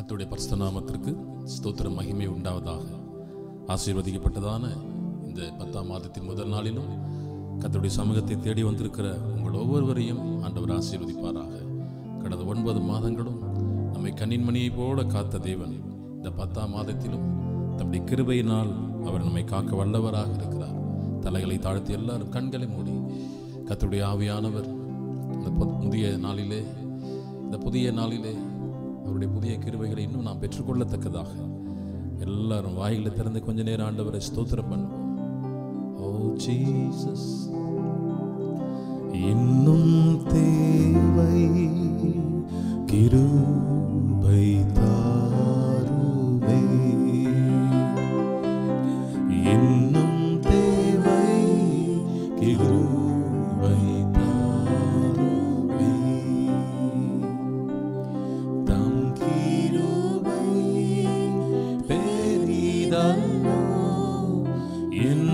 கர்த்தருடைய பரிசுத்த நாமத்திற்கு ஸ்தோத்திரம் மகிமை உண்டாவதாக ஆசீர்வதிக்கப்பட்டதான இந்த பத்தாம் மாதத்தின் முதல் நாளிலும் கர்த்தருடைய சமூகத்தை தேடி வந்திருக்கிற உங்கள் ஒவ்வொருவரையும் ஆண்டவர் ஆசீர்வதிப்பாராக கடந்த ஒன்பது மாதங்களும் நம்மை கண்ணின் மணியைப் போல காத்த தேவன் இந்த பத்தாம் மாதத்திலும் தம்முடைய கிருபையினால் அவர் நம்மை காக்க வல்லவராக இருக்கிறார் தலைகளை தாழ்த்தி எல்லாரும் கண்களை மூடி கர்த்தருடைய ஆவியானவர் இந்த பொ- புதிய நாளிலே இந்த புதிய நாளிலே அவருடைய புதிய கிருபைகளை இன்னும் நாம் பெற்றுக்கொள்ளத்தக்கதாக எல்லாரும் வாயில திறந்து கொஞ்ச நேரம் ஆண்டவரை ஸ்தோத்திரம் பண்ணுவோம் ஓ ஜீசஸ் இன்னும் தேவை கிருபை தாருமே இன்னும் தேவை கிருபை தாருமே தம் கிருபை பெரிதல்லோ என்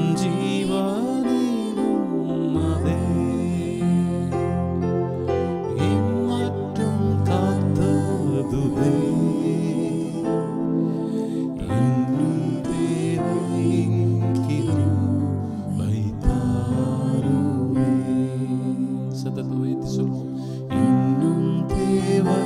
ஜீவனிலும் அதே இம்மட்டும் காத்ததுவே இன்னும் தேவை கிருபை தாருமே சத்தத்தை உயர்த்தி சொல்வோம் இன்னும் தேவை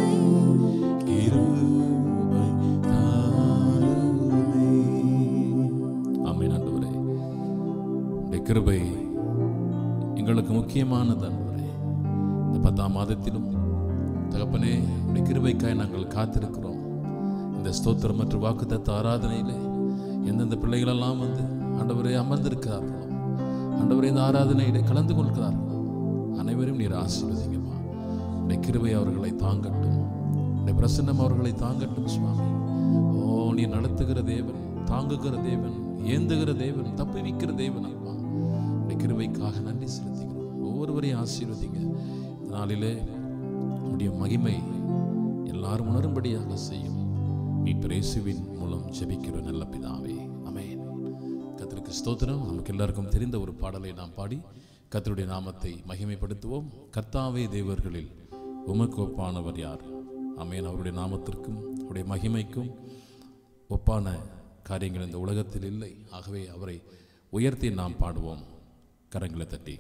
கிருபை தாருமே ஆமென் ஆண்டவரே உடைய கிருபை எங்களுக்கு முக்கியமானது ஆண்டவரே இந்த பத்தாம் மாதத்திலும் தகப்பனே உடைய கிருபைக்காய் நாங்கள் காத்திருக்கிறோம் இந்த ஸ்தோத்திரம் மற்றும் வாக்குத்தத்த ஆராதனையிலே எந்தெந்த பிள்ளைகளெல்லாம் வந்து ஆண்டவரே அமர்ந்திருக்கிறார்களோ ஆண்டவரே இந்த ஆராதனையிலே கலந்து கொள்கிறார்களோ அனைவரும் நீர் ஆசீர்வதிங்கம்மா உடைய கிருபை அவர்களை தாங்கட்டும் உடைய பிரசன்னம் அவர்களை தாங்கட்டும் சுவாமி ஓ நீ நடத்துகிற தேவன் தாங்குகிற தேவன் ஏந்துகிற தேவன் தப்புவிக்கிற தேவன் அப்பா உடைய கிருபைக்காக நன்றி செலுத்துகிறோம் ஒவ்வொருவரையும் ஆசீர்வதிங்க இந்த நாளிலே உடைய மகிமை எல்லாரும் உணரும்படியாக செய்யும் நீ பிரேசுவின் மூலம் ஜெபிக்கிற நல்ல பிதாவே அமேன் கர்த்தருக்கு ஸ்தோத்திரம் நமக்கு எல்லாருக்கும் தெரிந்த ஒரு பாடலை நாம் பாடி கர்த்தருடைய நாமத்தை மகிமைப்படுத்துவோம் கர்த்தாவே தேவர்களில் உமக்கு ஒப்பானவர் யார் அமேன் அவருடைய நாமத்திற்கும் அவருடைய மகிமைக்கும் ஒப்பான காரியங்கள் இந்த உலகத்தில் இல்லை ஆகவே அவரை உயர்த்தி நாம் பாடுவோம் கரங்களை தட்டி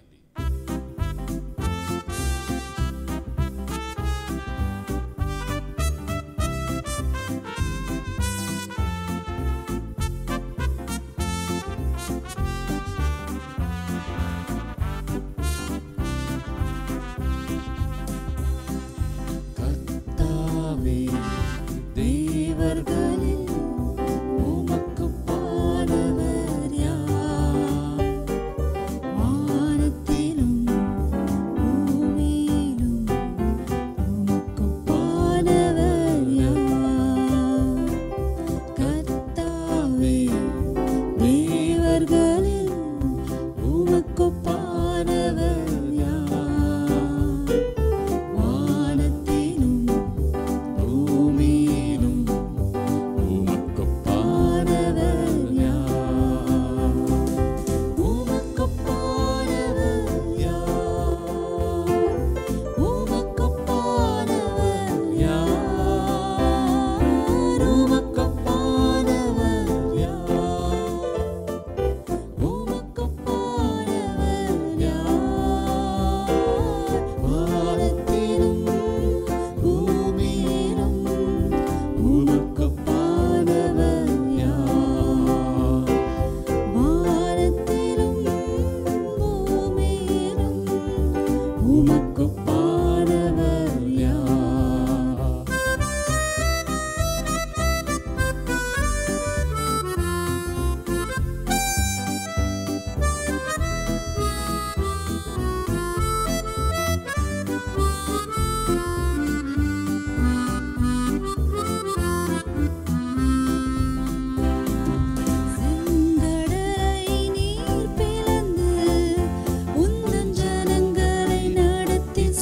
கர்த்தாவே தேவர்களில் உமக்கு பாடவர் யார்? வானத்திலும் பூமியிலும் உமக்கு பாடவர் யார்? கர்த்தாவே, தேவர்களில் உமக்கு பாடவர் யார்? வானத்திலும் பூமியிலும் உமக்கு பாடவர் யார்? உமக்கு பாடவர் யார்? உமக்கு பாடவர் யார்? உமக்கு பாடவர் யார்? உமக்கு பாடவர் யார்? வானத்திலும் பூமியிலும் உமக்கு பாடவர் யார்? வானத்திலும் பூமியிலும் உமக்கு பாடவர் யார்? செங்கடலை நீர் பிளந்து உந்தன் ஜனங்களை நடத்தி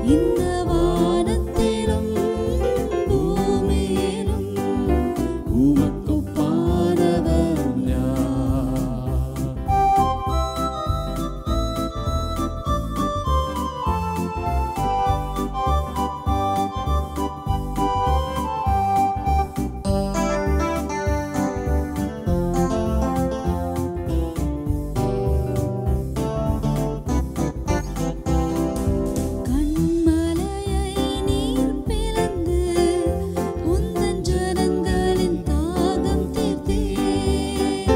இந்த வானத்திலும் பூமியிலும் உமக்கு பாரவர் யார் கண்மலையை நீர் பிளந்து உந்தன் ஜனங்களின் தாகம் தீர்த்தீர்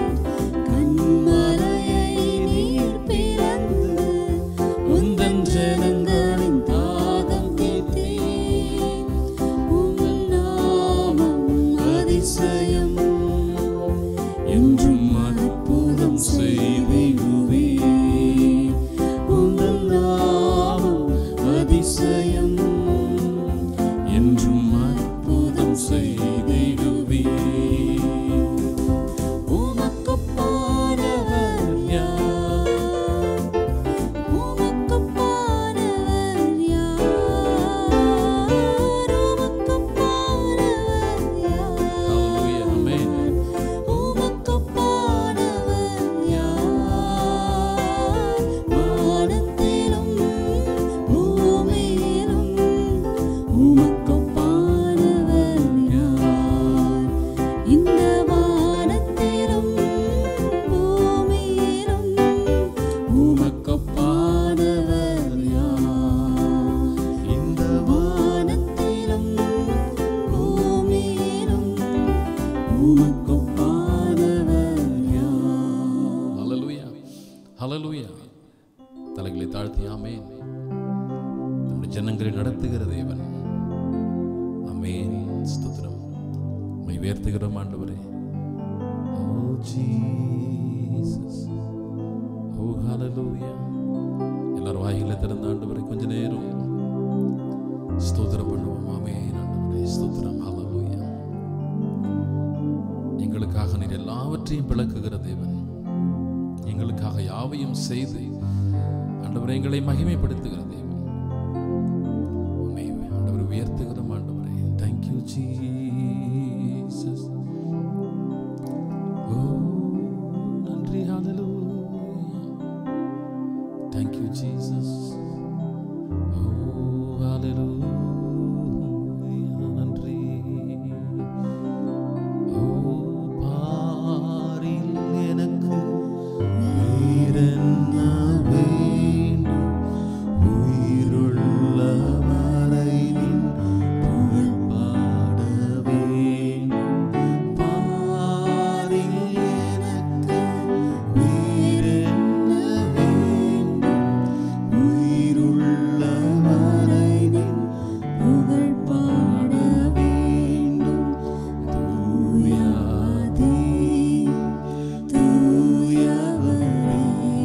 கண்மலையை நீர் பிளந்து உந்தன் ஜனங்களின் தாகம் தீர்த்தீர் உம் நாமம் அதிசயம் என்றும் அற்புதம் செய்திடுவே உந்தன் நாமம் அதிசயம் என்றும் அற்புதம் செய்திடுவே உமக்கு பாடவர் யார் உமக்கு பாடவர் யார் உமக்கு பாடவர் யார் Hallelujah. Amen. உமக்கு பாடவர் யார் வானத்திலும் பூமியிலும் உமக்கு பாடவர் யார் இந்த வானத்திலும் பூமியிலும் உமக்கு பாடவர் யார் இந்த வானத்திலும் பூமியிலும் உமக்கு பாடவர் யார் Hallelujah. Hallelujah. தலைகளை தாழ்த்தி ஆமேன் நம்முடைய ஜனங்களை நடத்துகிற தேவன் அமேன் ஸ்தோத்திரம் உம்மை உயர்த்துகிறோம் ஆண்டவரே ஓ ஜீசஸ் ஓ ஹalleluya எல்லாரும் வாயில திறந்த ஆண்டவரே கொஞ்ச நேரம் ஸ்தோத்திரம் பண்ணுவோம் ஆமேன் ஆண்டவரே ஸ்தோத்திரம் ஹalleluya எங்களுக்காக நீர் எல்லாவற்றையும் விளக்குகிற தேவன் எங்களுக்காக யாவையும் செய்து ஆண்டவரை எங்களை மகிமைப்படுத்துகிற தேவன் உம்மை ஆண்டவரை உயர்த்துகிறோம் ஆண்டவரே தேங்க்யூ ஜீசஸ் ஓ நன்றி ஹalleluya தேங்க்யூ ஜீசஸ் ஓ ஹalleluya நன்றி ஓ பாரில் எனக்கு வேறென்ன வேண்டும் உயிருள்ள வரை நின் புகழ் பாட வேண்டும் பாரில் எனக்கு வேறென்ன வேண்டும் உயிருள்ள வரை நின் புகழ் பாட வேண்டும் தூயாதே தூயவரே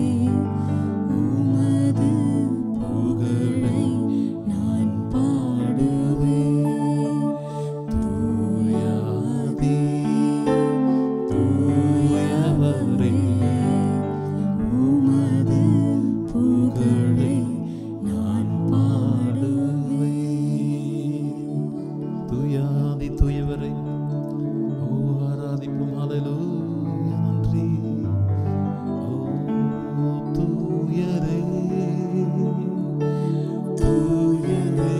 உமது புகழை நான் பாடுவேன் தூயாதே தூயவரே உமது புகழை நான் பாடுவேன் துயாதி துயவரை ஓ ஆராதிப்பும் ஹalleluya நன்றி ஓ தூயரே தூயரே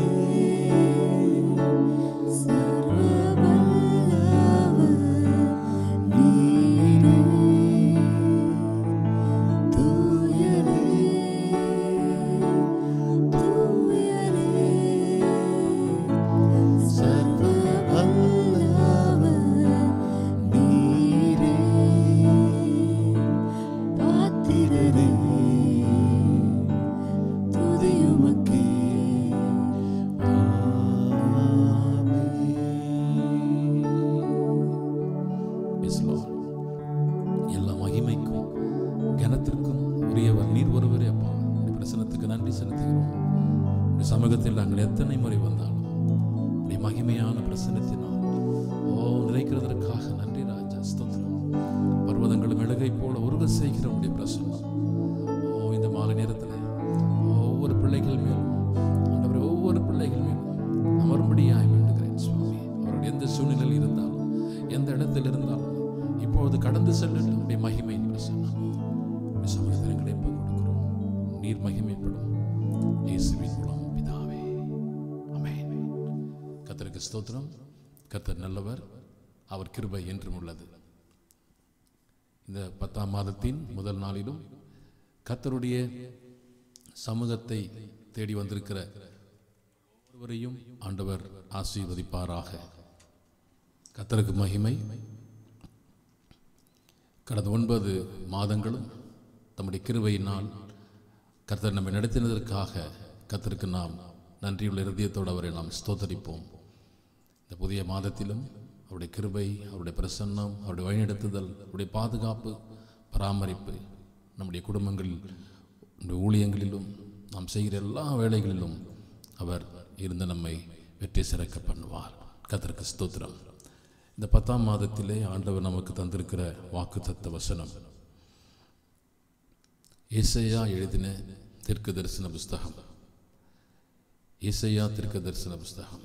சர்வவல்லவர் நீரே தூயரே தூயரே சர்வவல்லவர் நீரே பாத்திரரே துதியுமக்கே Yes, Lord. எல்லா மகிமைக்கும் கனத்திற்கும் உரியவர் நீர் ஒருவரே அப்பா உடைய பிரசனத்துக்கு நன்றி செலுத்துகிறோம் உடைய சமூகத்தில் நாங்கள் எத்தனை முறை வந்தாலும் உடைய மகிமையான பிரசனத்தினால் ஓ நிறைக்கிறதற்காக நன்றி ராஜா ஸ்தோத்திரம் பர்வதங்களும் மெழுகை போல உருக செய்கிற உடைய பிரசன்னம் ஓ இந்த மாலை நேரத்தில் ஒவ்வொரு பிள்ளைகள் மேலும் நீர் மகிமைப்படும் இயேசுவின் மூலம் பிதாவே ஆமென் கர்த்தருக்கு ஸ்தோத்திரம் கர்த்தர் நல்லவர் அவர் கிருபை என்றும் உள்ளது இந்த பத்தாம் மாதத்தின் முதல் நாளிலும் கர்த்தருடைய சமூகத்தை தேடி வந்திருக்கிற ஒருவரையும் ஆண்டவர் ஆசீர்வதிப்பாராக கர்த்தருக்கு மகிமை கடந்த ஒன்பது மாதங்களும் தம்முடைய கிருபையினால் கர்த்தர் நம்மை நடத்தினதற்காக கர்த்தருக்கு நாம் நன்றியுள்ள இருதயத்தோடு அவரை நாம் ஸ்தோத்தரிப்போம் இந்த புதிய மாதத்திலும் அவருடைய கிருபை அவருடைய பிரசன்னம் அவருடைய வழிநடத்துதல் அவருடைய பாதுகாப்பு பராமரிப்பு நம்முடைய குடும்பங்களில் நம்முடைய ஊழியங்களிலும் நாம் செய்கிற எல்லா வேலைகளிலும் அவர் இருந்து நம்மை வெற்றி சிறக்க பண்ணுவார் கர்த்தருக்கு ஸ்தோத்திரம் இந்த பத்தாம் மாதத்திலே ஆண்டவர் நமக்கு தந்திருக்கிற வாக்குத்தத்த வசனம் ஏசையா எழுதின தீர்க்க தரிசன புஸ்தகம் ஏசையா தீர்க்க தரிசன புஸ்தகம்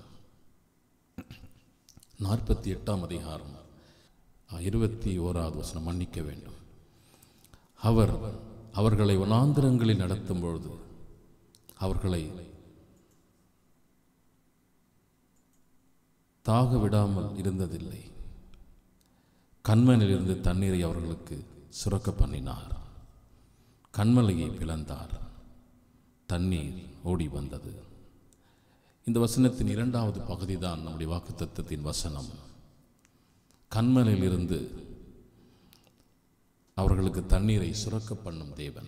நாற்பத்தி எட்டாம் அதிகாரம் ஆ, இருபத்தி ஓராவது வசனம் மன்னிக்க வேண்டும் அவர் அவர்களை வனாந்திரங்களில் நடத்தும் பொழுது அவர்களை தாக விடாமல் இருந்ததில்லை கண்மனிலிருந்து தண்ணீரை அவர்களுக்கு சுரக்க பண்ணினார் கண்மலையை பிளந்தார் தண்ணீர் ஓடி வந்தது இந்த வசனத்தின் இரண்டாவது பகுதி தான் நம்முடைய வாக்குத்தத்தத்தின் வசனம் கண்மலையிலிருந்து அவர்களுக்கு தண்ணீரை சுரக்க பண்ணும் தேவன்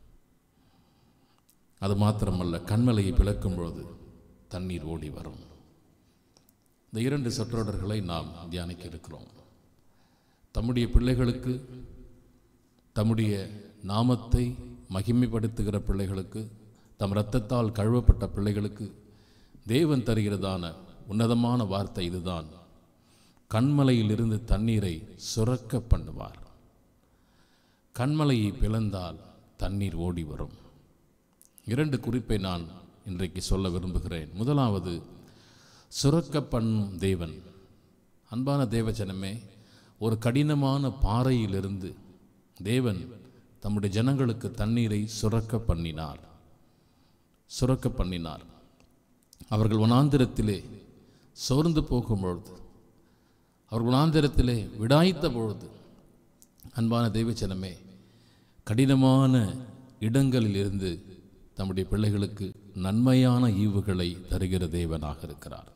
அது மாத்திரமல்ல கண்மலையை பிளக்கும் பொழுது தண்ணீர் ஓடி வரும் இந்த இரண்டு சொற்றொடர்களை நாம் தியானிக்க இருக்கிறோம் தம்முடைய பிள்ளைகளுக்கு தம்முடைய நாமத்தை மகிமைப்படுத்துகிற பிள்ளைகளுக்கு தம் இரத்தத்தால் கழுவப்பட்ட பிள்ளைகளுக்கு தேவன் தருகிறதான உன்னதமான வார்த்தை இதுதான் கண்மலையிலிருந்து தண்ணீரை சுரக்க பண்ணுவார் கண்மலையை பிளந்தால் தண்ணீர் ஓடி வரும் இரண்டு குறிப்பை நான் இன்றைக்கு சொல்ல விரும்புகிறேன் முதலாவது சுரக்க பண்ணும் தேவன் அன்பான தேவஜனமே ஒரு கடினமான பாறையிலிருந்து தேவன் தம்முடைய ஜனங்களுக்கு தண்ணீரை சுரக்க பண்ணினார் சுரக்க பண்ணினார் அவர்கள் வனாந்திரத்திலே சோர்ந்து போகும்பொழுது அவர்கள் வனாந்திரத்திலே விடாய்த்த பொழுது அன்பான தெய்வச்சனமே கடினமான இடங்களில் இருந்து தம்முடைய பிள்ளைகளுக்கு நன்மையான ஈவுகளை தருகிற தேவனாக இருக்கிறார்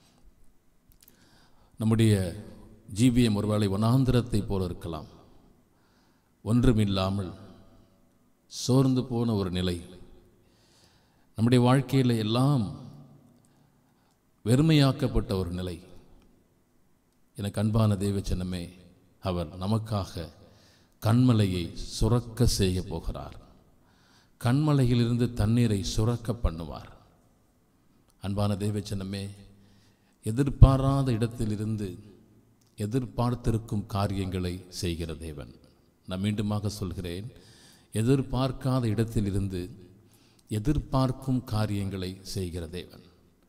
நம்முடைய ஜீவியம் ஒருவேளை வனாந்திரத்தை போல இருக்கலாம் ஒன்றுமில்லாமல் சோர்ந்து போன ஒரு நிலை நம்முடைய வாழ்க்கையில் எல்லாம் வெறுமையாக்கப்பட்ட ஒரு நிலை எனக்கு அன்பான தெய்வச்சனமே அவர் நமக்காக கண்மலையை சுரக்க செய்ய போகிறார் கண்மலையிலிருந்து தண்ணீரை சுரக்க பண்ணுவார் அன்பான தெய்வச்சனமே எதிர்பாராத இடத்திலிருந்து எதிர்பார்த்திருக்கும் காரியங்களை செய்கிற தேவன் நான் மீண்டுமாக சொல்கிறேன் எதிர்பார்க்காத இடத்திலிருந்து எதிர்பார்க்கும் காரியங்களை செய்கிற தேவன்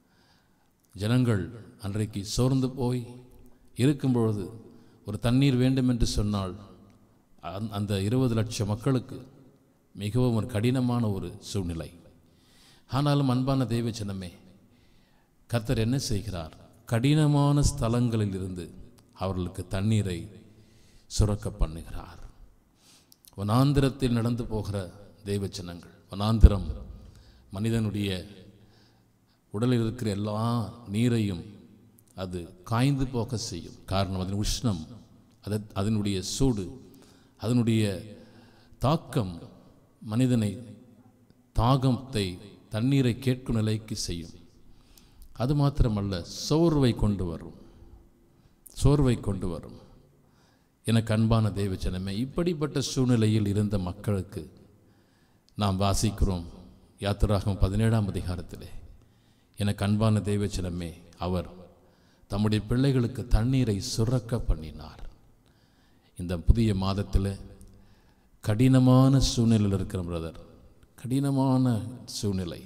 ஜனங்கள் அன்றைக்கு சோர்ந்து போய் இருக்கும் பொழுது ஒரு தண்ணீர் வேண்டும் என்று சொன்னால் அந்த- அந்த இருபது லட்சம் மக்களுக்கு மிகவும் ஒரு கடினமான ஒரு சூழ்நிலை ஆனாலும் அன்பான தெய்வ ஜனமே கர்த்தர் என்ன செய்கிறார் கடினமான ஸ்தலங்களில் இருந்து அவர்களுக்கு தண்ணீரை சுரக்க பண்ணுகிறார் வனாந்திரத்தில் நடந்து போகிற தெய்வ ஜனங்கள் வனாந்திரம் மனிதனுடைய உடலில் இருக்கிற எல்லா நீரையும் அது காய்ந்து போக செய்யும் காரணம் அதன் உஷ்ணம் அது அதனுடைய சூடு அதனுடைய தாக்கம் மனிதனை தாகத்தை தண்ணீரை கேட்கும் நிலைக்கு செய்யும் அது மாத்திரமல்ல சோர்வை கொண்டு வரும் சோர்வை கொண்டு வரும் எனக்கு அன்பான தெய்வச்சனமே இப்படிப்பட்ட சூழ்நிலையில் இருந்த மக்களுக்கு நாம் வாசிக்கிறோம் யாத்திராகம் பதினேழாம் அதிகாரத்திலே எனக்கு அன்பான தெய்வச்சனமே அவர் தம்முடைய பிள்ளைகளுக்கு தண்ணீரை சுரக்க பண்ணினார் இந்த புதிய மாதத்தில் கடினமான சூழ்நிலையில் இருக்கிற பிரதர் கடினமான சூழ்நிலை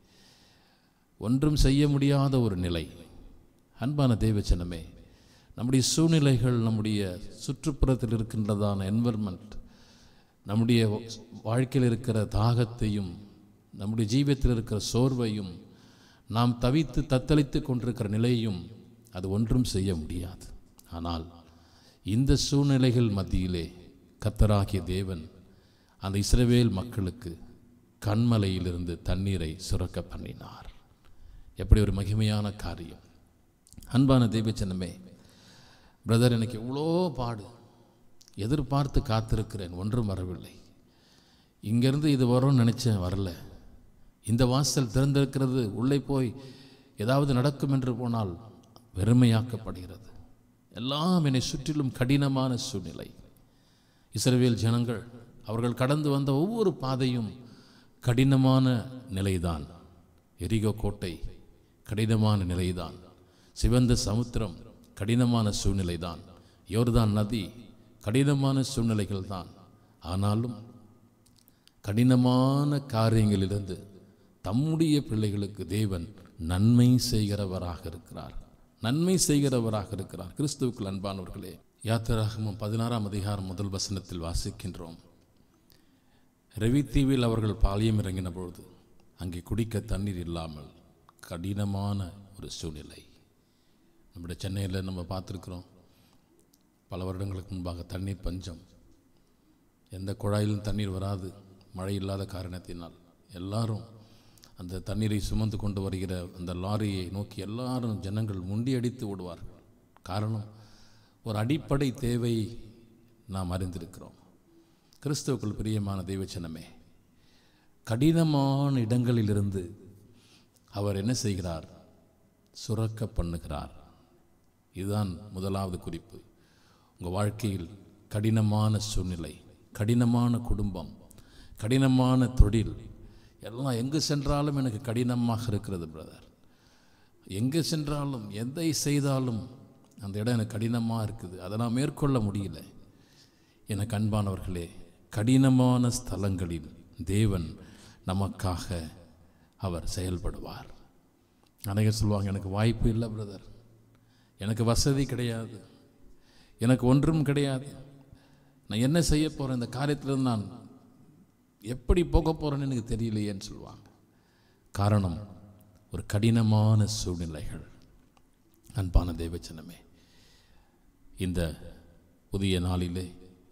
ஒன்றும் செய்ய முடியாத ஒரு நிலை அன்பான தெய்வச்சனமே நம்முடைய சூழ்நிலைகள் நம்முடைய சுற்றுப்புறத்தில் இருக்கின்றதான என்வரன்மெண்ட் நம்முடைய வாழ்க்கையில் இருக்கிற தாகத்தையும் நம்முடைய ஜீவியத்தில் இருக்கிற சோர்வையும் நாம் தவித்து தத்தளித்து கொண்டிருக்கிற நிலையையும் அது ஒன்றும் செய்ய முடியாது ஆனால் இந்த சூழ்நிலைகள் மத்தியிலே கத்தராகிய தேவன் அந்த இஸ்ரவேல் மக்களுக்கு கண்மலையிலிருந்து தண்ணீரை சுரக்க பண்ணினார் எப்படி ஒரு மகிமையான காரியம் அன்பான தெய்வச்சனமே பிரதர் எனக்கு எவ்வளோ பாடு எதிர்பார்த்து காத்திருக்கிறேன் ஒன்றும் வரவில்லை இங்கேருந்து இது வரும்னு நினச்சேன் வரல இந்த வாசல் திறந்திருக்கிறது உள்ளே போய் ஏதாவது நடக்கும் என்று போனால் வெறுமையாக்கப்படுகிறது எல்லாம் என்னை சுற்றிலும் கடினமான சூழ்நிலை இஸ்ரவேல் ஜனங்கள் அவர்கள் கடந்து வந்த ஒவ்வொரு பாதையும் கடினமான நிலைதான் எரிகோ கோட்டை கடினமான நிலைதான் சிவந்த சமுத்திரம் கடினமான சூழ்நிலைதான் யோர்தான் நதி கடினமான சூழ்நிலைகள் தான் ஆனாலும் கடினமான காரியங்களிலிருந்து தம்முடைய பிள்ளைகளுக்கு தேவன் நன்மை செய்கிறவராக இருக்கிறார் நன்மை செய்கிறவராக இருக்கிறார் கிறிஸ்துவுக்குள் அன்பானவர்களே யாத்திராகமும் பதினாறாம் அதிகாரம் முதல் வசனத்தில் வாசிக்கின்றோம் ரவித்தீவில் அவர்கள் பாளையம் இறங்கின பொழுது அங்கே குடிக்க தண்ணீர் இல்லாமல் கடினமான ஒரு சூழ்நிலை நம்முடைய சென்னையில் நம்ம பார்த்துருக்குறோம் பல வருடங்களுக்கு முன்பாக தண்ணீர் பஞ்சம் எந்த குழாயிலும் தண்ணீர் வராது மழை இல்லாத காரணத்தினால் எல்லாரும் அந்த தண்ணீரை சுமந்து கொண்டு வருகிற அந்த லாரியை நோக்கி எல்லாரும் ஜனங்கள் முண்டியடித்து ஓடுவார்கள் காரணம் ஒரு அடிப்படை தேவை நாம் அறிந்திருக்கிறோம் கிறிஸ்துவுக்குள் பிரியமான தெய்வச்சனமே கடினமான இடங்களிலிருந்து அவர் என்ன செய்கிறார் சுரக்க பண்ணுகிறார் இதுதான் முதலாவது குறிப்பு உங்கள் வாழ்க்கையில் கடினமான சூழ்நிலை கடினமான குடும்பம் கடினமான தொழில் எல்லாம் எங்கு சென்றாலும் எனக்கு கடினமாக இருக்கிறது பிரதர் எங்கே சென்றாலும் எதை செய்தாலும் அந்த இடம் எனக்கு கடினமாக இருக்குது அதை நான் மேற்கொள்ள முடியல எனக்கு அன்பானவர்களே கடினமான ஸ்தலங்களில் தேவன் நமக்காக அவர் செயல்படுவார் அநேகர் சொல்லுவாங்க எனக்கு வாய்ப்பு இல்லை பிரதர் எனக்கு வசதி கிடையாது எனக்கு ஒன்றும் கிடையாது நான் என்ன செய்ய போகிறேன் இந்த காரியத்திலிருந்து நான் எப்படி போக போகிறேன்னு எனக்கு தெரியலையேன்னு சொல்லுவாங்க காரணம் ஒரு கடினமான சூழ்நிலைகள் அன்பான தேவச்சனமே இந்த புதிய நாளிலே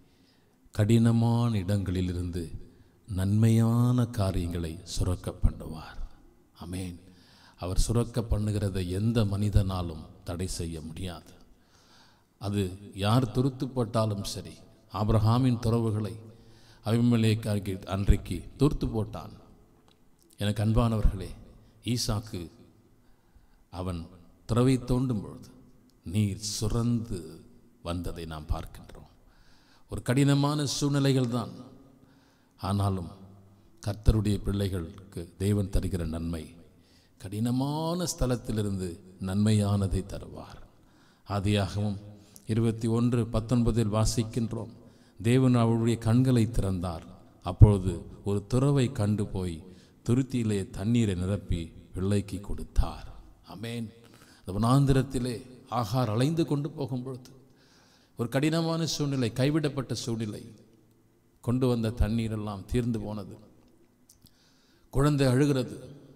கடினமான இடங்களிலிருந்து நன்மையான காரியங்களை சுரக்க பண்ணுவார் அமேன் அவர் சுரக்க பண்ணுகிறதை எந்த மனிதனாலும் தடை செய்ய முடியாது அது யார் துருத்து போட்டாலும் சரி ஆபிரஹாமின் துறவுகளை அபிமலேக்கு அன்றைக்கு துர்த்து போட்டான் எனக்கு அன்பானவர்களே ஈசாக்கு அவன் துறவை தோண்டும் பொழுது நீர் சுரந்து வந்ததை நாம் பார்க்கின்றோம் ஒரு கடினமான சூழ்நிலைகள் தான் ஆனாலும் கர்த்தருடைய பிள்ளைகளுக்கு தேவன் தருகிற நன்மை கடினமான ஸ்தலத்திலிருந்து நன்மையானதை தருவார் ஆதியாகவும் இருபத்தி ஒன்று பத்தொன்பதில் வாசிக்கின்றோம் தேவன் அவருடைய கண்களை திறந்தார் அப்பொழுது ஒரு துறவை கண்டு போய் துருத்தியிலே தண்ணீரை நிரப்பி பிள்ளைக்கு கொடுத்தார் அமேன் அந்த வனாந்திரத்திலே ஆகார் அலைந்து கொண்டு போகும் பொழுது ஒரு கடினமான சூழ்நிலை கைவிடப்பட்ட சூழ்நிலை கொண்டு வந்த தண்ணீர் எல்லாம் தீர்ந்து போனது குழந்தை அழுகிறது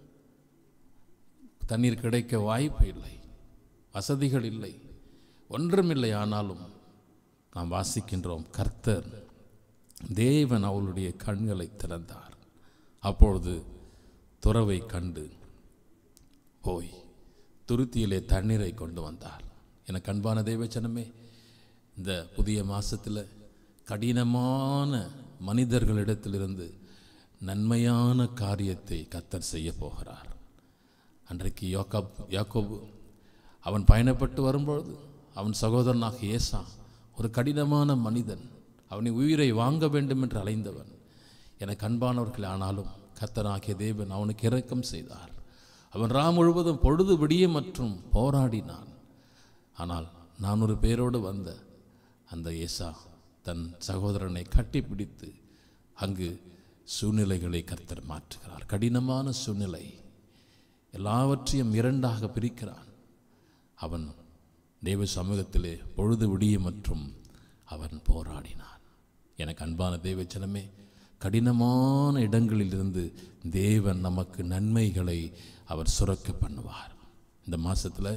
தண்ணீர் கிடைக்க வாய்ப்பு இல்லை வசதிகள் இல்லை ஒன்றுமில்லை ஆனாலும் நாம் வாசிக்கின்றோம் கர்த்தர் தேவன் அவளுடைய கண்களை திறந்தார் அப்பொழுது துறவை கண்டு போய் துருத்தியிலே தண்ணீரை கொண்டு வந்தார் எனக்கு அன்பான தேவச்சனமே இந்த புதிய மாசத்தில் கடினமான மனிதர்களிடத்திலிருந்து நன்மையான காரியத்தை கத்தர் செய்ய போகிறார் அன்றைக்கு யோகாப் யாக்கோபு அவன் பயணப்பட்டு வரும்பொழுது அவன் சகோதரனாக ஏசா ஒரு கடினமான மனிதன் அவனை உயிரை வாங்க வேண்டும் என்று அலைந்தவன் எனக்கு அன்பானவர்கள் ஆனாலும் கத்தனாகிய தேவன் அவனுக்கு இரக்கம் செய்தார் அவன் ரா முழுவதும் பொழுது விடிய மற்றும் போராடினான் ஆனால் நான் ஒரு பேரோடு வந்த அந்த ஏசா தன் சகோதரனை கட்டிப்பிடித்து அங்கு சூழ்நிலைகளை கர்த்தர் மாற்றுகிறார் கடினமான சூழ்நிலை எல்லாவற்றையும் இரண்டாக பிரிக்கிறான் அவன் தெய்வ சமூகத்திலே பொழுது விடிய மற்றும் அவன் போராடினான் எனக்கு அன்பான தெய்வச்சனமே கடினமான இடங்களிலிருந்து தேவன் நமக்கு நன்மைகளை அவர் சுரக்க பண்ணுவார் இந்த மாதத்தில்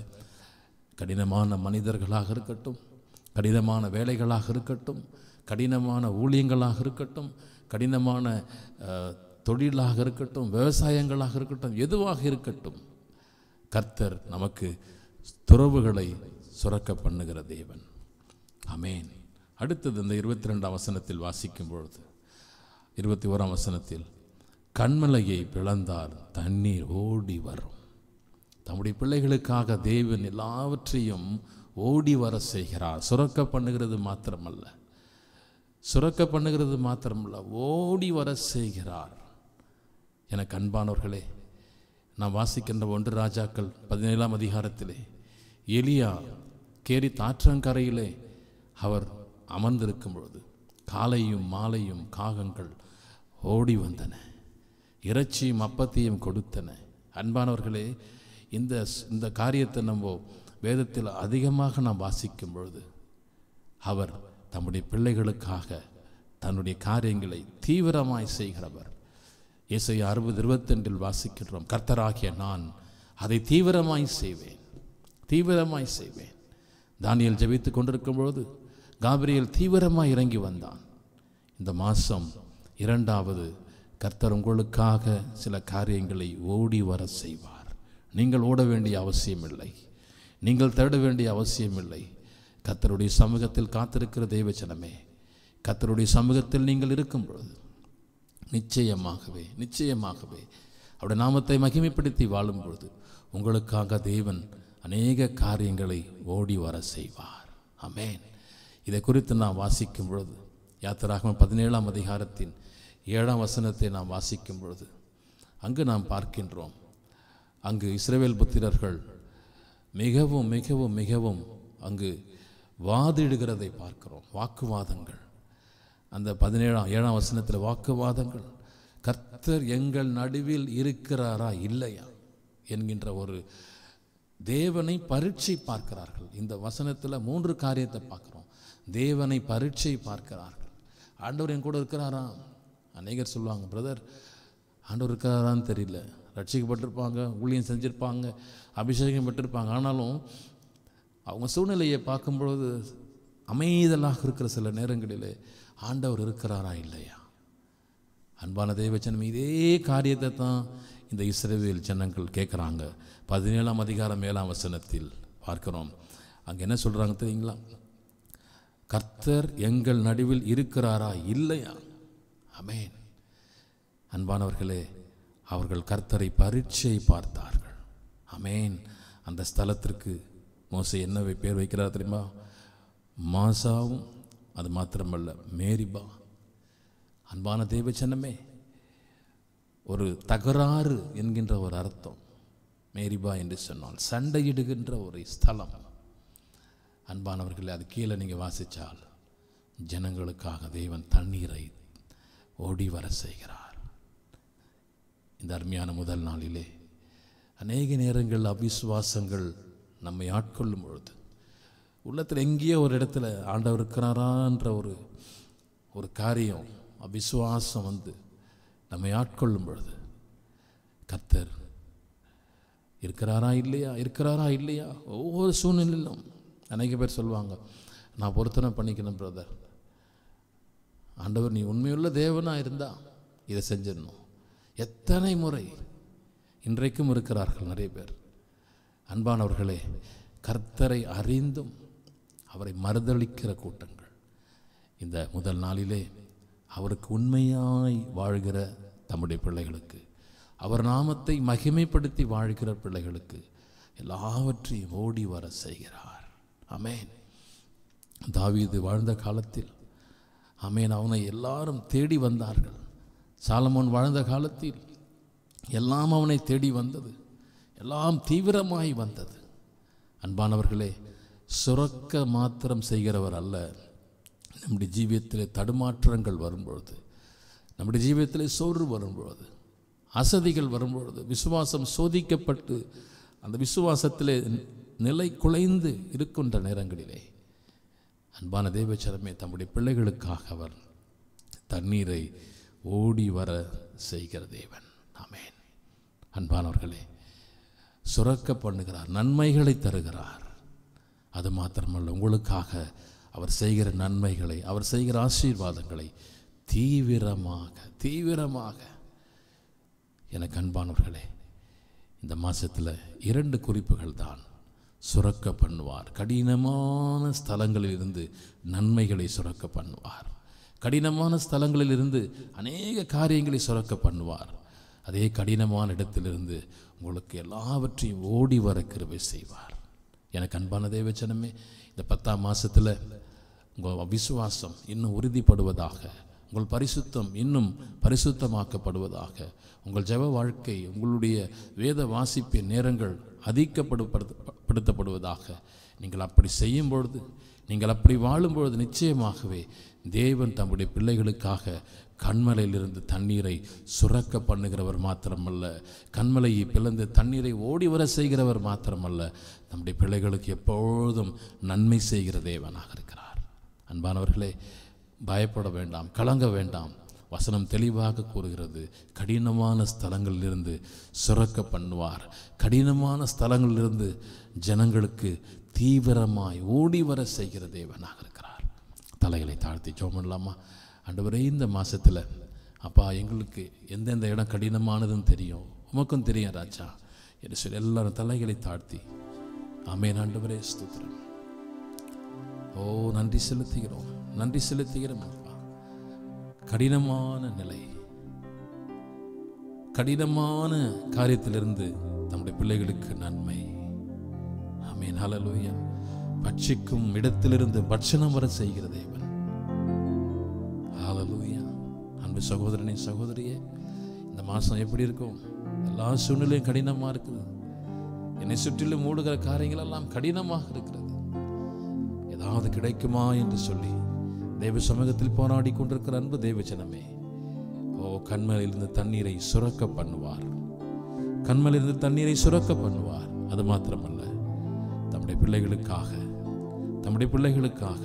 கடினமான மனிதர்களாக இருக்கட்டும் கடினமான வேலைகளாக இருக்கட்டும் கடினமான ஊழியங்களாக இருக்கட்டும் கடினமான அஹ், தொழிலாக இருக்கட்டும் விவசாயங்களாக இருக்கட்டும் எதுவாக இருக்கட்டும் கர்த்தர் நமக்கு துறவுகளை சுரக்க பண்ணுகிற தேவன் அமேன் அடுத்தது இந்த இருபத்தி ரெண்டாம் வசனத்தில் வாசிக்கும் பொழுது இருபத்தி ஓராம் வசனத்தில் கண்மலையை பிளந்தால் தண்ணீர் ஓடி வரும் தம்முடைய பிள்ளைகளுக்காக தேவன் எல்லாவற்றையும் ஓடி வர செய்கிறார் சுரக்க பண்ணுகிறது மாத்திரமல்ல சுரக்க பண்ணுகிறது மாத்திரமல்ல ஓடி வர செய்கிறார் எனக்கு அன்பானவர்களே நான் வாசிக்கின்ற ஒன்று ராஜாக்கள் பதினேழாம் அதிகாரத்திலே எலியா கேரி தாற்றங்கரையிலே அவர் அமர்ந்திருக்கும் பொழுது காலையும் மாலையும் காகங்கள் ஓடி வந்தன இறைச்சியும் அப்பத்தையும் கொடுத்தன அன்பானவர்களே இந்த இந்த காரியத்தை நம்ம வேதத்தில் அதிகமாக நாம் வாசிக்கும் பொழுது அவர் தம்முடைய பிள்ளைகளுக்காக தன்னுடைய காரியங்களை தீவிரமாய் செய்கிறவர் இசை அறுபது இருபத்தெண்டில் வாசிக்கின்றோம் கர்த்தராகிய நான் அதை தீவிரமாய் செய்வேன் தீவிரமாய் செய்வேன் தானியேல் ஜெபித்துக் கொண்டிருக்கும் பொழுது காபிரியல் தீவிரமாய் இறங்கி வந்தான் இந்த மாதம் இரண்டாவது கர்த்தர் உங்களுக்காக சில காரியங்களை ஓடி வர செய்வார் நீங்கள் ஓட வேண்டிய அவசியமில்லை நீங்கள் தேட வேண்டிய அவசியமில்லை கர்த்தருடைய சமூகத்தில் காத்திருக்கிற தெய்வச்சனமே கர்த்தருடைய சமூகத்தில் நீங்கள் இருக்கும் பொழுது நிச்சயமாகவே நிச்சயமாகவே அவருடைய நாமத்தை மகிமைப்படுத்தி வாழும் பொழுது உங்களுக்காக தேவன் அநேக காரியங்களை ஓடி வர செய்வார் ஆமென் இதை குறித்து நாம் வாசிக்கும் பொழுது யாத்திராகமம் பதினேழாம் அதிகாரத்தின் ஏழாம் வசனத்தை நாம் வாசிக்கும் பொழுது அங்கு நாம் பார்க்கின்றோம் அங்கு இஸ்ரவேல் புத்திரர்கள் மிகவும் மிகவும் மிகவும் அங்கு வாதிடுகிறதை பார்க்கிறோம் வாக்குவாதங்கள் அந்த பதினேழாம் ஏழாம் வசனத்தில் வாக்குவாதங்கள் கர்த்தர் எங்கள் நடுவில் இருக்கிறாரா இல்லையா என்கின்ற ஒரு தேவனை பரீட்சை பார்க்கிறார்கள் இந்த வசனத்தில் மூன்று காரியத்தை பார்க்குறோம் தேவனை பரீட்சை பார்க்கிறார்கள் ஆண்டவர் என் கூட இருக்கிறாரா அநேகர் சொல்லுவாங்க பிரதர் ஆண்டவர் இருக்கிறாரான்னு தெரியல ரட்சிக்கப்பட்டிருப்பாங்க ஊழியம் செஞ்சுருப்பாங்க அபிஷேகம் பெற்றிருப்பாங்க ஆனாலும் அவங்க சூழ்நிலையை பார்க்கும்பொழுது அமைதலாக இருக்கிற சில நேரங்களிலே ஆண்டவர் இருக்கிறாரா இல்லையா அன்பான தேவச்சனம் இதே காரியத்தை தான் இந்த இஸ்ரவேல் ஜனங்கள் கேட்குறாங்க பதினேழாம் அதிகாரம் ஏழாம் வசனத்தில் பார்க்கிறோம் அங்கே என்ன சொல்கிறாங்க தெரியுங்களா கர்த்தர் எங்கள் நடுவில் இருக்கிறாரா இல்லையா அமேன் அன்பானவர்களே அவர்கள் கர்த்தரை பரீட்சை பார்த்தார்கள் அமேன் அந்த ஸ்தலத்திற்கு மோசை என்ன வை- பேர் வைக்கிறார் தெரியுமா மாசாவும் அது மாத்திரமல்ல மேரிபா அன்பான தேவச்சனமே ஒரு தகராறு என்கின்ற ஒரு அர்த்தம் மேரிபா என்று சொன்னால் சண்டையிடுகின்ற ஒரு ஸ்தலம் அன்பானவர்களே அது கீழே நீங்கள் வாசித்தால் ஜனங்களுக்காக தேவன் தண்ணீரை ஓடி வர செய்கிறார் இந்த அருமையான முதல் நாளிலே அநேக நேரங்கள் அவிசுவாசங்கள் நம்மை ஆட்கொள்ளும் பொழுது உள்ளத்தில் எங்கேயோ ஒரு இடத்துல ஆண்டவர் இருக்கிறாரான்ற ஒரு ஒரு காரியம் அவிசுவாசம் வந்து நம்மை ஆட்கொள்ளும் பொழுது கர்த்தர் இருக்கிறாரா இல்லையா இருக்கிறாரா இல்லையா ஒவ்வொரு சூழ்நிலையிலும் அநேக பேர் சொல்லுவாங்க நான் பொருத்தனை பண்ணிக்கணும் பிரதர் ஆண்டவர் நீ உண்மையுள்ள தேவனாக இருந்தா இதை செஞ்சிடணும் எத்தனை முறை இன்றைக்கும் இருக்கிறார்கள் நிறைய பேர் அன்பானவர்களே கர்த்தரை அறிந்தும் அவரை மறுதளிக்கிற கூட்டங்கள் இந்த முதல் நாளிலே அவருக்கு உண்மையாய் வாழ்கிற தம்முடைய பிள்ளைகளுக்கு அவர் நாமத்தை மகிமைப்படுத்தி வாழ்கிற பிள்ளைகளுக்கு எல்லாவற்றையும் ஓடி வர செய்கிறார் அமேன் தாவீது வாழ்ந்த காலத்தில் அமேன் அவனை எல்லாரும் தேடி வந்தார்கள் சாலமோன் வாழ்ந்த காலத்தில் எல்லாம் அவனை தேடி வந்தது எல்லாம் தீவிரமாய் வந்தது அன்பானவர்களே சுரக்க மாத்திரம் செய்கிறவர் அல்ல நம்முடைய ஜீவியத்திலே தடுமாற்றங்கள் வரும்பொழுது நம்முடைய ஜீவியத்திலே சோர்வு வரும்பொழுது அசதிகள் வரும்பொழுது விசுவாசம் சோதிக்கப்பட்டு அந்த விசுவாசத்திலே நிலை குலைந்து இருக்கின்ற நேரங்களிலே அன்பான தேவச்சரமே தம்முடைய பிள்ளைகளுக்காக அவர் தண்ணீரை ஓடி வர செய்கிற தேவன் ஆமென் அன்பானவர்களே சுரக்க பண்ணுகிறார் நன்மைகளை தருகிறார் அது மாத்திரமல்ல உங்களுக்காக அவர் செய்கிற நன்மைகளை அவர் செய்கிற ஆசீர்வாதங்களை தீவிரமாக தீவிரமாக எனக்கு அன்பானவர்களே இந்த மாசத்துல இரண்டு குறிப்புகள் தான் சுரக்க பண்ணுவார் கடினமான ஸ்தலங்களில் இருந்து நன்மைகளை சுரக்க பண்ணுவார் கடினமான ஸ்தலங்களில் இருந்து அநேக காரியங்களை சுரக்க பண்ணுவார் அதே கடினமான இடத்திலிருந்து உங்களுக்கு எல்லாவற்றையும் ஓடி வர கிருபை செய்வார் எனக்கு அன்பான தேவச்சனமே இந்த பத்தாம் மாசத்துல உங்கள் விசுவாசம் இன்னும் உறுதிப்படுவதாக உங்கள் பரிசுத்தம் இன்னும் பரிசுத்தமாக்கப்படுவதாக உங்கள் ஜெப வாழ்க்கை உங்களுடைய வேத வாசிப்பின் நேரங்கள் அதிகப்படுத்தப்படுவதாக நீங்கள் அப்படி செய்யும் பொழுது நீங்கள் அப்படி வாழும் பொழுது நிச்சயமாகவே தேவன் தம்முடைய பிள்ளைகளுக்காக கண்மலையிலிருந்து தண்ணீரை சுரக்க பண்ணுகிறவர் மாத்திரமல்ல கண்மலையை பிளந்து தண்ணீரை ஓடி வர செய்கிறவர் மாத்திரமல்ல நம்முடைய பிள்ளைகளுக்கு எப்பொழுதும் நன்மை செய்கிற தேவனாக இருக்கிறார் அன்பானவர்களே பயப்பட வேண்டாம் கலங்க வேண்டாம் வசனம் தெளிவாக கூறுகிறது கடினமான ஸ்தலங்களிலிருந்து சுரக்க பண்ணுவார் கடினமான ஸ்தலங்களிலிருந்து ஜனங்களுக்கு தீவிரமாய் ஓடி வர செய்கிற தேவனாக இருக்கிறார் தலைகளை தாழ்த்தி ஜோம் பண்ணலாமா ஆண்டவரே இந்த மாசத்துல அப்பா எங்களுக்கு எந்தெந்த இடம் கடினமானதுன்னு தெரியும் உமக்கும் தெரியும் ராஜா என்று சொல்லி எல்லாரும் தலைகளை தாழ்த்தி ஆமேன் ஆண்டவரே ஸ்தோத்திரம் ஓ நன்றி செலுத்துகிறோம் நன்றி செலுத்துகிறோம் அப்பா கடினமான நிலை கடினமான காரியத்திலிருந்து நம்முடைய பிள்ளைகளுக்கு நன்மை ஆமீன் ஹalleluya பட்சிக்கும் இடத்திலிருந்து பட்சணம் வர செய்கிற தேவன் ஹalleluya அன்பு சகோதரனே சகோதரியே இந்த மாசம் எப்படி இருக்கும் எல்லா சூழ்நிலையும் கடினமா இருக்குது என்னை சுற்றிலும் மூடுகிற காரியங்கள் எல்லாம் கடினமாக இருக்கிறது ஏதாவது கிடைக்குமா என்று சொல்லி தேவ சமூகத்தில் போராடி கொண்டிருக்கிற அன்பு தேவஜனமே ஓ கண்மலையிலிருந்து தண்ணீரை சுரக்க பண்ணுவார் கண்மலையிலிருந்து தண்ணீரை சுரக்க பண்ணுவார் அது மாத்திரமல்ல தம்முடைய பிள்ளைகளுக்காக தம்முடைய பிள்ளைகளுக்காக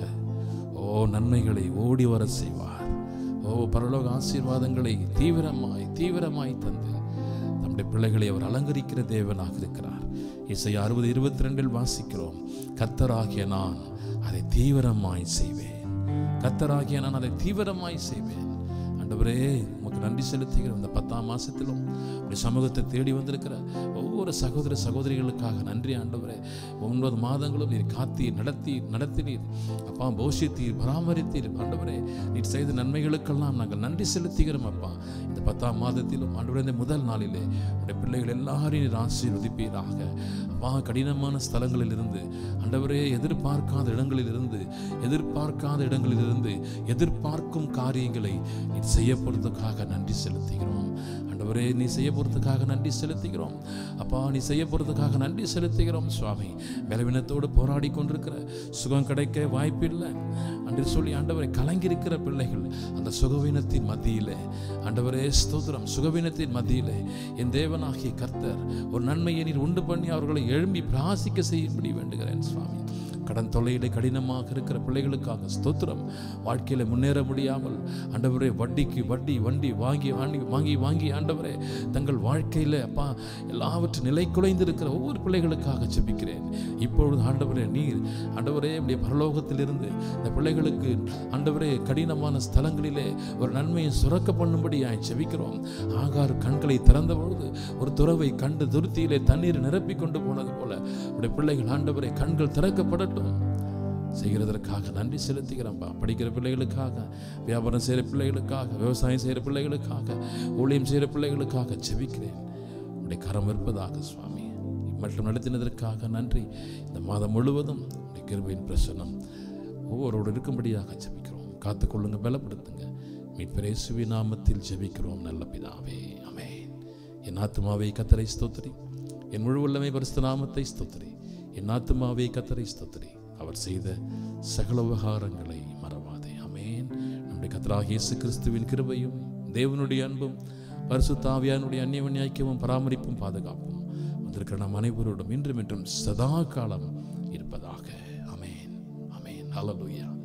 ஓ நன்மைகளை ஓடி வர செய்வார் ஓ பரலோக ஆசீர்வாதங்களை தீவிரமாய் தீவிரமாய் தந்து தம்முடைய பிள்ளைகளை அவர் அலங்கரிக்கிற தேவனாக இருக்கிறார் இசை அறுபது இருபத்தி ரெண்டில் வாசிக்கிறோம் கத்தராகிய நான் அதை தீவிரமாய் செய்வேன் கத்தராகிய நான் அதை தீவிரமாய் செய்வேன் ஆண்டவரே உமக்கு நன்றி செலுத்துகிறோம் இந்த பத்தாம் மாசத்திலும் உடைய சமூகத்தை தேடி வந்திருக்கிற ஒவ்வொரு சகோதர சகோதரிகளுக்காக நன்றி ஆண்டவரே ஒன்பது மாதங்களும் நீர் காத்தீர் நடத்தி நடத்தினீர் அப்பா போஷித்தீர் பராமரித்தீர் ஆண்டவரே நீர் செய்த நன்மைகளுக்கெல்லாம் நாங்கள் நன்றி செலுத்துகிறோம் அப்பா இந்த பத்தாம் மாதத்திலும் ஆண்டவரே இந்த முதல் நாளிலே உடைய பிள்ளைகள் எல்லாரையும் நீர் ஆசீர்வதிப்பீராக அப்பா கடினமான ஸ்தலங்களில் இருந்து ஆண்டவரே எதிர்பார்க்காத இடங்களில் இருந்து எதிர்பார்க்காத இடங்களில் இருந்து எதிர்பார்க்கும் காரியங்களை நீர் செய்ய போறதுக்காக நன்றி செலுத்துகிறோம் ஆண்டவரே நீ செய்ய போறதுக்காக நன்றி செலுத்துகிறோம் அப்பா நீ செய்ய போறதுக்காக நன்றி செலுத்துகிறோம் சுவாமி பலவீனத்தோடு போராடி கொண்டிருக்கிற சுகம் கிடைக்க வாய்ப்பில்லை அன்று சொல்லி ஆண்டவரை கலங்கியிருக்கிற பிள்ளைகள் அந்த சுகவீனத்தின் மத்தியிலே ஆண்டவரே ஸ்தோத்திரம் சுகவீனத்தின் மத்தியிலே என் தேவனாகிய கர்த்தர் ஒரு நன்மையை நீர் உண்டு பண்ணி அவர்களை எழும்பி பிராசிக்க செய்யும்படி வேண்டுகிறேன் சுவாமி கடன் தொல்லையிலே கடினமாக இருக்கிற பிள்ளைகளுக்காக ஸ்தோத்திரம் வாழ்க்கையில் முன்னேற முடியாமல் ஆண்டவரே வட்டிக்கு வட்டி வண்டி வாங்கி வாங்கி வாங்கி வாங்கி ஆண்டவரே தங்கள் வாழ்க்கையில் அப்பா எல்லாவற்றும் நிலை குலைந்திருக்கிற ஒவ்வொரு பிள்ளைகளுக்காக ஜெபிக்கிறேன் இப்பொழுது ஆண்டவரே நீர் ஆண்டவரே உடைய பரலோகத்திலிருந்து இந்த பிள்ளைகளுக்கு ஆண்டவரே கடினமான ஸ்தலங்களிலே ஒரு நன்மையை சுரக்க பண்ணும்படியாய் ஜெபிக்கிறோம் ஆகார் கண்களை திறந்த பொழுது ஒரு துறவை கண்டு துருத்தியிலே தண்ணீர் நிரப்பி கொண்டு போனது போல உடைய பிள்ளைகள் ஆண்டவரே கண்கள் திறக்கப்படட்டும் செய்கிறதற்காக நன்றி செலுத்துகிறோம்ப்பா படிக்கிற பிள்ளைகளுக்காக வியாபாரம் செய்கிற பிள்ளைகளுக்காக விவசாயம் செய்கிற பிள்ளைகளுக்காக ஊழியம் செய்கிற பிள்ளைகளுக்காக ஜெபிக்கிறேன் உடைய கரம் இருப்பதாக சுவாமி மற்றும் நடத்தினதற்காக நன்றி இந்த மாதம் முழுவதும் உடைய கிருபையின் பிரசனம் ஒவ்வொருவரோடு இருக்கும்படியாக ஜெபிக்கிறோம் காத்துக்கொள்ளுங்க பலப்படுத்துங்க மீட்பரேசுவி நாமத்தில் ஜெபிக்கிறோம் நல்ல பிதாவே அமேன் என் ஆத்துமாவை கத்தரை ஸ்தோத்திரி என் முழு உள்ளமை பரிசுத்த நாமத்தை ஸ்தோத்திரி என் ஆத்துமாவை கத்தரை ஸ்தோத்திரி அவர் செய்த சகல உபகாரங்களை மறவாதே அமேன் நம்முடைய கத்தராக இயேசு கிறிஸ்துவின் கிருபையும் தேவனுடைய அன்பும் பரிசுத்தாவியானுடைய அந்நியவன் ஐக்கியமும் பராமரிப்பும் பாதுகாப்பும் வந்திருக்கிற நம் அனைவரோடும் இன்றும் என்றும் சதா காலம் இருப்பதாக அமேன் அமேன் ஹalleluya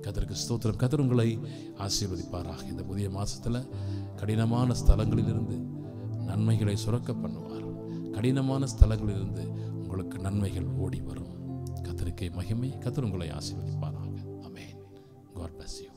கதருக்கு ஸ்தோத்திரம் கதர் உங்களை ஆசீர்வதிப்பாராக இந்த புதிய மாசத்துல கடினமான ஸ்தலங்களிலிருந்து நன்மைகளை சுரக்க பண்ணுவார் கடினமான ஸ்தலங்களிலிருந்து உங்களுக்கு நன்மைகள் ஓடி வரும் கத்தருக்கே மகிமை கத்தர் உங்களை ஆசீர்வதிப்பாராக அமேன் காட் bless you